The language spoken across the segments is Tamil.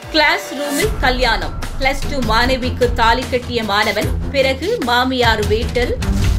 கிளாஸ் ரூமில் கல்யாணம் பிளஸ் டூ மாணவிக்கு தாலி கட்டிய மாணவன் பிறகு மாமியார் வீட்டில்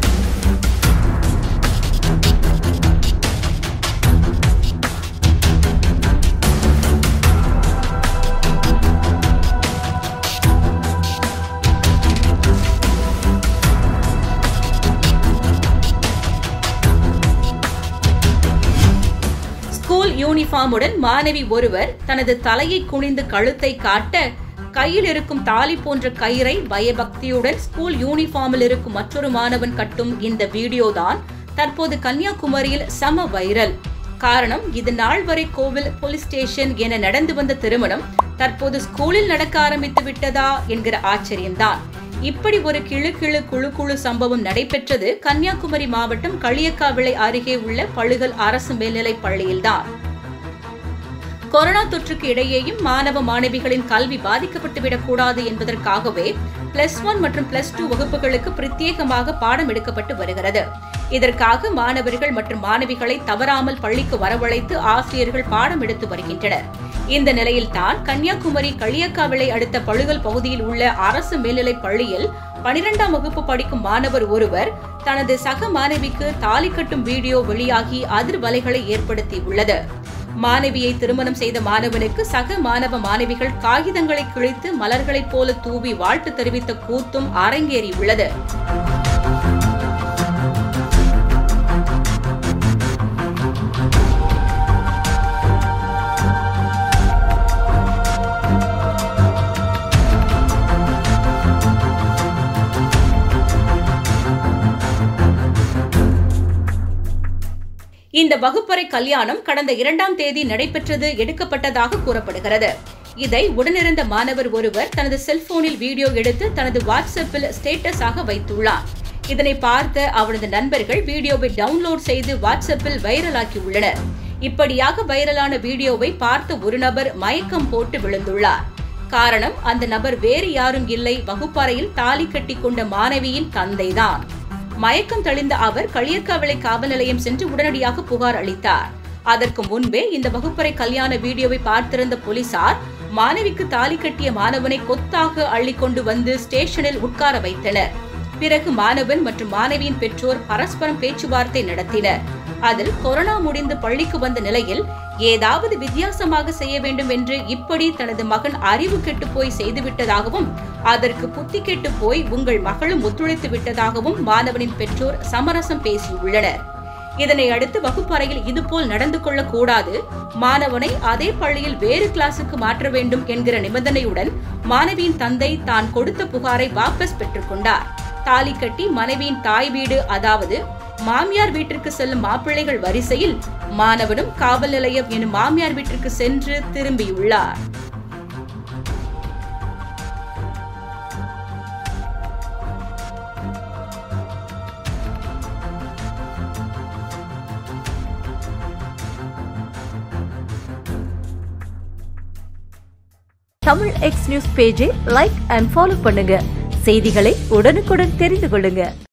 ஸ்கூல் யூனிஃபார்முடன் மாணவி ஒருவர் தனது தலையை குனிந்து கழுத்தை காட்ட கையில் இருக்கும் தாலி போன்ற கயிறை பயபக்தியுடன் ஸ்கூல் யூனிஃபார்மில் இருக்கும் மற்றொரு மாணவன் கட்டும் இந்த வீடியோ தான் தற்போது கன்னியாகுமரியில் சம வைரல் காரணம் இது நாள் வரை கோவில் போலீஸ் ஸ்டேஷன் என நடந்து வந்த திருமணம் தற்போது ஸ்கூலில் நடக்க ஆரம்பித்து விட்டதா என்கிற ஆச்சரியம்தான் இப்படி ஒரு கிழு கிழு குழு குழு சம்பவம் நடைபெற்றது கன்னியாகுமரி மாவட்டம் களியக்காவிளை அருகே உள்ள பழுகல் அரசு மேல்நிலைப் பள்ளியில்தான் கொரோனா தொற்றுக்கு இடையேயும் மாணவ மாணவிகளின் கல்வி பாதிக்கப்பட்டுவிடக் கூடாது என்பதற்காகவே பிளஸ் ஒன் மற்றும் பிளஸ் டூ வகுப்புகளுக்கு பிரத்யேகமாக பாடம் எடுக்கப்பட்டு வருகிறது இதற்காக மாணவர்கள் மற்றும் மாணவிகளை தவறாமல் பள்ளிக்கு வரவழைத்து ஆசிரியர்கள் பாடம் எடுத்து வருகின்றனர் இந்த நிலையில்தான் கன்னியாகுமரி களியக்காவிளை அடுத்த பழுகல் பகுதியில் உள்ள அரசு மேல்நிலைப் பள்ளியில் பனிரெண்டாம் வகுப்பு படிக்கும் மாணவர் ஒருவர் தனது சக மாணவிக்கு தாலி கட்டும் வீடியோ வெளியாகி அதிர்வலைகளை ஏற்படுத்தியுள்ளது மாணவியை திருமணம் செய்த மாணவனுக்கு சக மாணவ மாணவிகள் காகிதங்களை கிழித்து மலர்களைப் போல தூவி வாழ்த்து தெரிவித்த கூத்தும் அரங்கேறியுள்ளது இந்த வகுப்பறை கல்யாணம் கடந்த இரண்டாம் தேதி நடைபெற்றது எடுக்கப்பட்டதாக கூறப்படுகிறது இதை உடனிருந்த மாணவர் ஒருவர் தனது செல்போனில் வீடியோ எடுத்து தனது வாட்ஸ்அப்பில் ஸ்டேட்டஸாக வைத்துள்ளார் இதனை பார்த்த அவரது நண்பர்கள் வீடியோவை டவுன்லோட் செய்து வாட்ஸ்அப்பில் வைரலாக்கி உள்ளனர் இப்படியாக வைரலான வீடியோவை பார்த்த ஒரு நபர் மயக்கம் போட்டு விழுந்துள்ளார் காரணம் அந்த நபர் வேறு யாரும் இல்லை வகுப்பறையில் தாலி கட்டி கொண்ட மாணவியின் தந்தைதான் மயக்கம் தெளிந்த அவர் களியக்காவிளை காவல் நிலையம் சென்று உடனடியாக புகார் அளித்தார் அதற்கு முன்பே இந்த வகுப்பறை கல்யாண வீடியோவை பார்த்திருந்த போலீசார் மாணவிக்கு தாலி கட்டிய மாணவனை கொத்தாக அள்ளி கொண்டு வந்து ஸ்டேஷனில் உட்கார வைத்தனர் பிறகு மாணவன் மற்றும் மாணவியின் பெற்றோர் பரஸ்பரம் பேச்சுவார்த்தை நடத்தினர் அதில் கொரோனா முடிந்து பள்ளிக்கு வந்த நிலையில் ஏதாவது வித்தியாசமாக செய்ய வேண்டும் என்று இப்படி தனது மகன் அறிவு கெட்டு போய் செய்துவிட்டதாகவும் அதற்கு புத்தி கெட்டு போய் உங்கள் மகளும் ஒத்துழைத்து விட்டதாகவும் மாணவனின் பெற்றோர் சமரசம் பேசியுள்ளனர் இதனை அடுத்து வகுப்பறையில் இதுபோல் நடந்து கொள்ளக் கூடாது மாணவனை அதே பள்ளியில் வேறு கிளாஸுக்கு மாற்ற வேண்டும் என்கிற நிபந்தனையுடன் மாணவியின் தந்தை தான் கொடுத்த புகாரை வாபஸ் பெற்றுக் கொண்டார் தாலி கட்டி மனைவியின் தாய் வீடு அதாவது மாமியார் வீட்டிற்கு செல்லும் மாப்பிள்ளைகள் வரிசையில் மாணவனும் காவல் நிலையம் எனும் மாமியார் வீட்டிற்கு சென்று திரும்பியுள்ளார் தமிழ் எக்ஸ் நியூஸ் பேஜை லைக் அண்ட் ஃபாலோ பண்ணுங்க செய்திகளை உடனுக்குடன் தெரிந்து கொள்ளுங்க